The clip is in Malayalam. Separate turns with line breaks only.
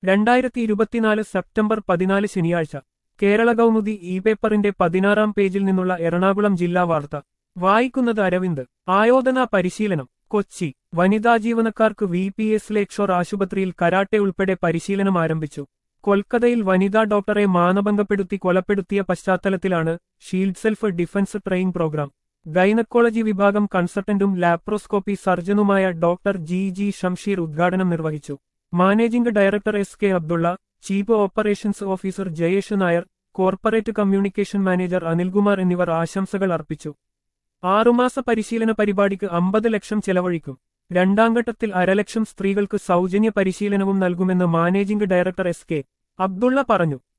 രണ്ടായിരത്തി ഇരുപത്തിനാല് സെപ്റ്റംബർ പതിനാല് ശനിയാഴ്ച കേരള കൗമുദി ഇ പേപ്പറിന്റെ പതിനാറാം പേജിൽ നിന്നുള്ള എറണാകുളം ജില്ലാ വാർത്ത വായിക്കുന്നത് അരവിന്ദ് ആയോധന പരിശീലനം കൊച്ചി വനിതാ ജീവനക്കാർക്ക് വി പി എസ് ലേക്ഷോർ ആശുപത്രിയിൽ കരാട്ടെ ഉൾപ്പെടെ പരിശീലനം ആരംഭിച്ചു കൊൽക്കത്തയിൽ വനിതാ ഡോക്ടറെ മാനഭംഗപ്പെടുത്തി കൊലപ്പെടുത്തിയ പശ്ചാത്തലത്തിലാണ് Shield self defence training programme gynaecology വിഭാഗം കൺസൾട്ടന്റും ലാപ്രോസ്കോപ്പി സർജനുമായ ഡോക്ടർ ജി ജി ഷംഷീർ ഉദ്ഘാടനം നിർവഹിച്ചു managing director S K Abdulla chief operations officer Jayesh Nair corporate communication manager Anilkumar എന്നിവർ ആശംസകൾ അർപ്പിച്ചു ആറുമാസ പരിശീലന പരിപാടിക്ക് അമ്പത് ലക്ഷം ചെലവഴിക്കും രണ്ടാം ഘട്ടത്തിൽ അരലക്ഷം സ്ത്രീകൾക്ക് സൗജന്യ പരിശീലനവും നൽകുമെന്ന് managing director S K Abdulla പറഞ്ഞു